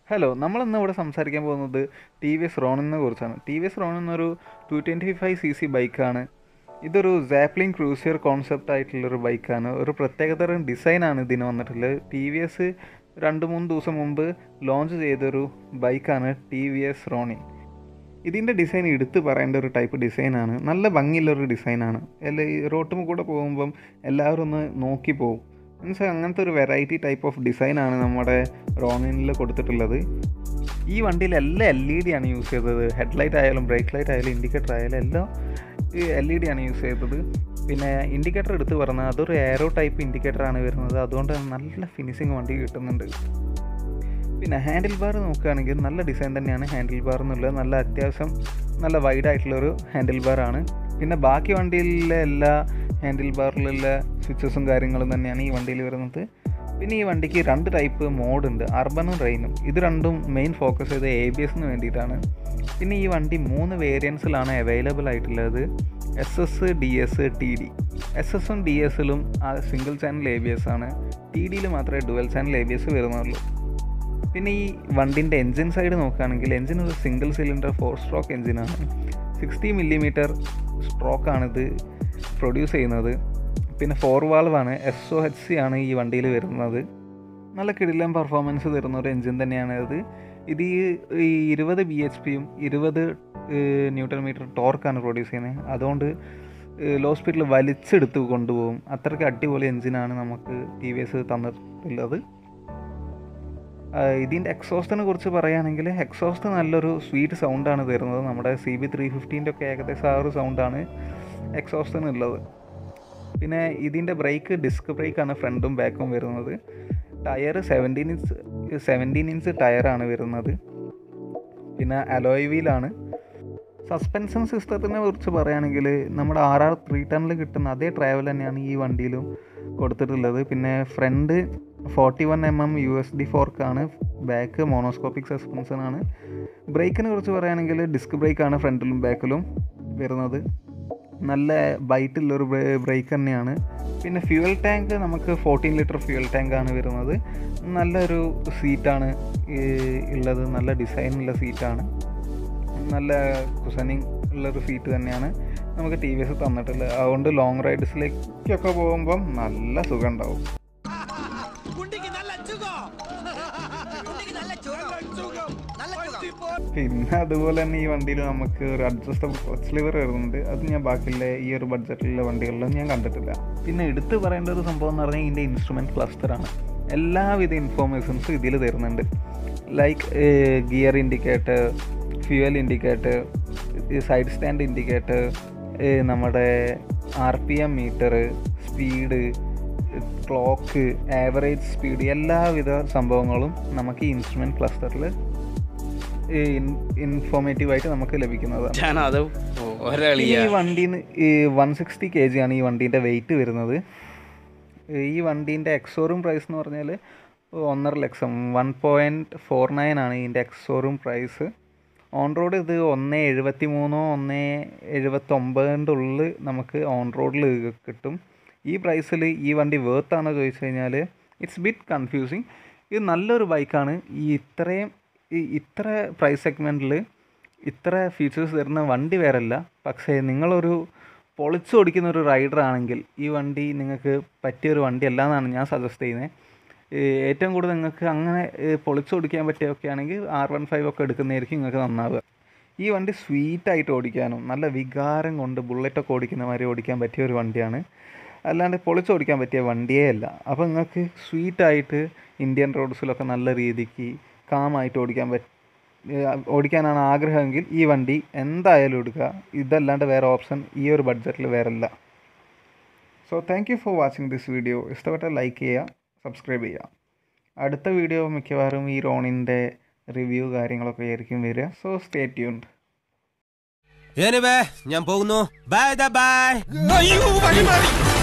hello നമ്മളിന്ന് ഇവിടെ സംസാരിക്കാൻ പോകുന്നത് ടി വി എസ് റോണിനെ കുറിച്ചാണ് ടി വി എസ് റോൺ എന്നൊരു two twenty five C C ബൈക്കാണ് ഇതൊരു സാപ്ലിംഗ് ക്രൂസിയർ കോൺസെപ്റ്റ് ആയിട്ടുള്ളൊരു ബൈക്കാണ് ഒരു പ്രത്യേകതരം ഡിസൈനാണ് ഇതിന് വന്നിട്ടുള്ളത് ടി വി എസ് രണ്ട് മൂന്ന് ദിവസം മുമ്പ് ലോഞ്ച് ചെയ്തൊരു ബൈക്കാണ് ടി വി എസ് റോണിൻ ഇതിൻ്റെ ഡിസൈൻ എടുത്ത് പറയേണ്ട ഒരു ടൈപ്പ് ഡിസൈനാണ് നല്ല ഭംഗിയുള്ളൊരു ഡിസൈനാണ് അല്ല ഈ റോട്ടും കൂടെ പോകുമ്പം എല്ലാവരും ഒന്ന് നോക്കി പോകും മീൻസ് അങ്ങനത്തെ ഒരു വെറൈറ്റി ടൈപ്പ് ഓഫ് ഡിസൈനാണ് നമ്മുടെ റോണിനിൽ കൊടുത്തിട്ടുള്ളത് ഈ വണ്ടിയിൽ എല്ലാം എൽ ഇ ഡി ആണ് യൂസ് ചെയ്തത് ഹെഡ്ലൈറ്റ് ആയാലും ബ്രേക്ക് ലൈറ്റ് ആയാലും ഇൻഡിക്കേറ്റർ ആയാലും എല്ലാം എൽ ഇ ഡി ആണ് യൂസ് ചെയ്തത് പിന്നെ ഇൻഡിക്കേറ്റർ എടുത്ത് പറഞ്ഞാൽ അതൊരു എയറോ ടൈപ്പ് ഇൻഡിക്കേറ്റർ ആണ് വരുന്നത് അതുകൊണ്ട് നല്ല ഫിനിഷിങ് വണ്ടി കിട്ടുന്നുണ്ട് പിന്നെ ഹാൻഡിൽ ബാർ നോക്കുകയാണെങ്കിൽ നല്ല ഡിസൈൻ തന്നെയാണ് ഹാൻഡിൽ ബാർ എന്നുള്ളത് നല്ല അത്യാവശ്യം നല്ല വൈഡ് ആയിട്ടുള്ളൊരു ഹാൻഡിൽ ബാർ ആണ് പിന്നെ ബാക്കി വണ്ടിയിലെ എല്ലാ ഹാൻഡിൽ ബാറിലുള്ള സ്വിച്ചസും കാര്യങ്ങളും തന്നെയാണ് ഈ വണ്ടിയിൽ വരുന്നത് പിന്നെ ഈ വണ്ടിക്ക് രണ്ട് ടൈപ്പ് മോഡുണ്ട് അർബനും റെയിനും ഇത് രണ്ടും മെയിൻ ഫോക്കസ് ചെയ്ത് എ ബി എസിന് വേണ്ടിയിട്ടാണ് പിന്നെ ഈ വണ്ടി മൂന്ന് വേരിയൻസിലാണ് അവൈലബിൾ ആയിട്ടുള്ളത് S S D S T D S എസും ഡി എസിലും ആ single channel A B S ആണ് ടി ഡിയിൽ മാത്രമേ dual channel A B S വരുന്നുള്ളൂ പിന്നെ ഈ വണ്ടിൻ്റെ എൻജിൻ സൈഡ് നോക്കുകയാണെങ്കിൽ എൻജിൻ ഒരു സിംഗിൾ സിലിണ്ടർ ഫോർ സ്ട്രോക്ക് എൻജിനാണ് സിക്സ്റ്റി മില്ലിമീറ്റർ സ്ട്രോക്കാണിത് പ്രൊഡ്യൂസ് ചെയ്യുന്നത് പിന്നെ ഫോർ വാൾവാണ് എസ് ഒ എച്ച് സി ആണ് ഈ വണ്ടിയിൽ വരുന്നത് നല്ല കിടിലം പെർഫോമൻസ് തരുന്ന ഒരു എൻജിൻ തന്നെയാണ് ഇത് ഇത് ഈ ഇരുപത് ബി എച്ച് പിയും ഇരുപത് ന്യൂട്ടൺ മീറ്റർ ടോർക്കാണ് പ്രൊഡ്യൂസ് ചെയ്യുന്നത് അതുകൊണ്ട് ലോ സ്പീഡിൽ വലിച്ചെടുത്ത് കൊണ്ടുപോകും അത്രയ്ക്ക് അടിപൊളി എൻജിനാണ് നമുക്ക് ടി വി എസ് തന്നിട്ടുള്ളത് ഇതിൻ്റെ എക്സോസ്റ്റിനെ കുറിച്ച് പറയുകയാണെങ്കിൽ എക്സോസ്റ്റ് നല്ലൊരു സ്വീറ്റ് സൗണ്ടാണ് തരുന്നത് നമ്മുടെ സി ബി ത്രീ ഫിഫ്റ്റീൻ്റെ ഒക്കെ ഏകദേശം ആ ഒരു സൗണ്ടാണ് എക്സോസ്റ്റിന് ഉള്ളത് പിന്നെ ഇതിൻ്റെ ബ്രേക്ക് ഡിസ്ക് ബ്രേക്കാണ് ഫ്രണ്ടും ബാക്കും വരുന്നത് tyre seventeen inch seventeen inch ടയറാണ് വരുന്നത് പിന്നെ അലോയ് വീലാണ് സസ്പെൻഷൻ സിസ്റ്റത്തിനെ കുറിച്ച് പറയുകയാണെങ്കിൽ നമ്മുടെ ആർ ആർ ത്രീ ടണിൽ കിട്ടുന്ന അതേ ട്രാവൽ തന്നെയാണ് ഈ വണ്ടിയിലും കൊടുത്തിട്ടുള്ളത് പിന്നെ front forty one M M U S D ഫോർക്കാണ് ബാക്ക് മോണോസ്കോപ്പിക് സസ്പെൻഷനാണ് ബ്രേക്കിനെ കുറിച്ച് പറയുകയാണെങ്കിൽ ഡിസ്ക് ബ്രേക്കാണ് ഫ്രണ്ടിലും ബാക്കിലും വരുന്നത് നല്ല ബൈറ്റുള്ളൊരു ബ്രേക്ക് തന്നെയാണ് പിന്നെ ഫ്യൂവൽ ടാങ്ക് നമുക്ക് ഫോർട്ടീൻ ലിറ്റർ ഫ്യൂവൽ ടാങ്കാണ് വരുന്നത് നല്ലൊരു സീറ്റാണ് ഉള്ളത് നല്ല ഡിസൈനുള്ള സീറ്റാണ് നല്ല കുസനിങ് ഉള്ളൊരു സീറ്റ് തന്നെയാണ് നമുക്ക് ടി വി എസ് തന്നിട്ടുള്ളത് അതുകൊണ്ട് ലോങ് റൈഡ്സിലേക്കൊക്കെ പോകുമ്പം നല്ല സുഖം ഉണ്ടാവും കുണ്ടിക്ക് നല്ല സുഖം കുണ്ടിക്ക് നല്ല സുഖം നല്ല സുഖം പിന്നെ അതുപോലെ തന്നെ ഈ വണ്ടിയിൽ നമുക്ക് ഒരു അഡ്ജസ്റ്റബിൾ ക്ലച്ച് ലിവർ വരുന്നുണ്ട് അത് ഞാൻ ബാക്കിയുള്ള ഈ ഒരു ബഡ്ജറ്റിലുള്ള വണ്ടികളിലും ഞാൻ കണ്ടിട്ടില്ല പിന്നെ എടുത്തു പറയേണ്ട ഒരു സംഭവം എന്ന് പറഞ്ഞാൽ ഇതിൻ്റെ ഇൻസ്ട്രുമെൻറ്റ് ക്ലസ്റ്ററാണ് എല്ലാവിധ ഇൻഫോർമേഷൻസും ഇതിൽ തരുന്നുണ്ട് like gear indicator fuel indicator side stand indicator നമ്മുടെ R P M meter speed clock average speed എല്ലാവിധ സംഭവങ്ങളും നമുക്ക് ഈ ഇൻസ്ട്രുമെൻറ്റ് ക്ലസ്റ്ററിൽ ഇൻഫോർമേറ്റീവ് ആയിട്ട് നമുക്ക് ലഭിക്കുന്നതാണ് ഞാനത് ഇനി ഒരളിയ ഈ വണ്ടീന് വൺ സിക്സ്റ്റി കെ ജി ആണ് ഈ വണ്ടീൻ്റെ വെയിറ്റ് വരുന്നത് ഈ വണ്ടീൻ്റെ എക്സോറൂം പ്രൈസ് എന്ന് പറഞ്ഞാൽ ഒന്നര ലക്ഷം വൺ പോയിൻറ്റ് ഫോർ നയൻ ആണ് ഇതിൻ്റെ എക്സോറൂം പ്രൈസ് ഓൺ റോഡ് ഇത് ഒന്ന് എഴുപത്തി മൂന്നോ ഒന്ന് എഴുപത്തൊമ്പതിൻ്റെ ഉള്ളിൽ നമുക്ക് ഓൺ റോഡിൽ കിട്ടും ഈ പ്രൈസിൽ ഈ വണ്ടി വേർത്താണോ ചോദിച്ചു കഴിഞ്ഞാൽ ഇറ്റ്സ് ബിറ്റ് കൺഫ്യൂസിങ് ഇത് നല്ലൊരു ബൈക്കാണ് ഈ ഇത്രയും ഈ ഇത്ര പ്രൈസ് സെഗ്മെൻറ്റിൽ ഇത്ര ഫീച്ചേഴ്സ് തരുന്ന വണ്ടി വേറല്ല പക്ഷേ നിങ്ങളൊരു പൊളിച്ചു ഓടിക്കുന്ന ഒരു റൈഡർ ആണെങ്കിൽ ഈ വണ്ടി നിങ്ങൾക്ക് പറ്റിയൊരു വണ്ടി അല്ല എന്നാണ് ഞാൻ സജസ്റ്റ് ചെയ്യുന്നത് ഏറ്റവും കൂടുതൽ നിങ്ങൾക്ക് അങ്ങനെ പൊളിച്ചു ഓടിക്കാൻ പറ്റിയൊക്കെ ആണെങ്കിൽ ആർ വൺ ഫൈവ് ഒക്കെ എടുക്കുന്നതായിരിക്കും നിങ്ങൾക്ക് നന്നാവുക ഈ വണ്ടി സ്വീറ്റായിട്ട് ഓടിക്കാനും നല്ല വികാരം കൊണ്ട് ബുള്ളറ്റൊക്കെ ഓടിക്കുന്ന മാതിരി ഓടിക്കാൻ പറ്റിയ ഒരു വണ്ടിയാണ് അല്ലാണ്ട് പൊളിച്ച് ഓടിക്കാൻ പറ്റിയ വണ്ടിയേ അല്ല അപ്പോൾ നിങ്ങൾക്ക് സ്വീറ്റായിട്ട് ഇന്ത്യൻ റോഡ്സിലൊക്കെ നല്ല രീതിക്ക് കാമായിട്ട് ഓടിക്കാൻ പറ്റും ഓടിക്കാനാണ് ആഗ്രഹമെങ്കിൽ ഈ വണ്ടി എന്തായാലും എടുക്കുക ഇതല്ലാണ്ട് വേറെ ഓപ്ഷൻ ഈ ഒരു ബഡ്ജറ്റിൽ വേറെ ഇല്ല so thank you for watching this video ഇഷ്ടപ്പെട്ട ലൈക്ക് ചെയ്യുക സബ്സ്ക്രൈബ് ചെയ്യുക അടുത്ത വീഡിയോ മിക്കവാറും ഈ റോണിൻ്റെ റിവ്യൂ കാര്യങ്ങളൊക്കെ ആയിരിക്കും വരിക സോ സ്റ്റേ ട്യൂൺഡ് എനിവേ ഞാൻ പോകുന്നു ബൈ ബൈ അയ്യോ വഴി മാറി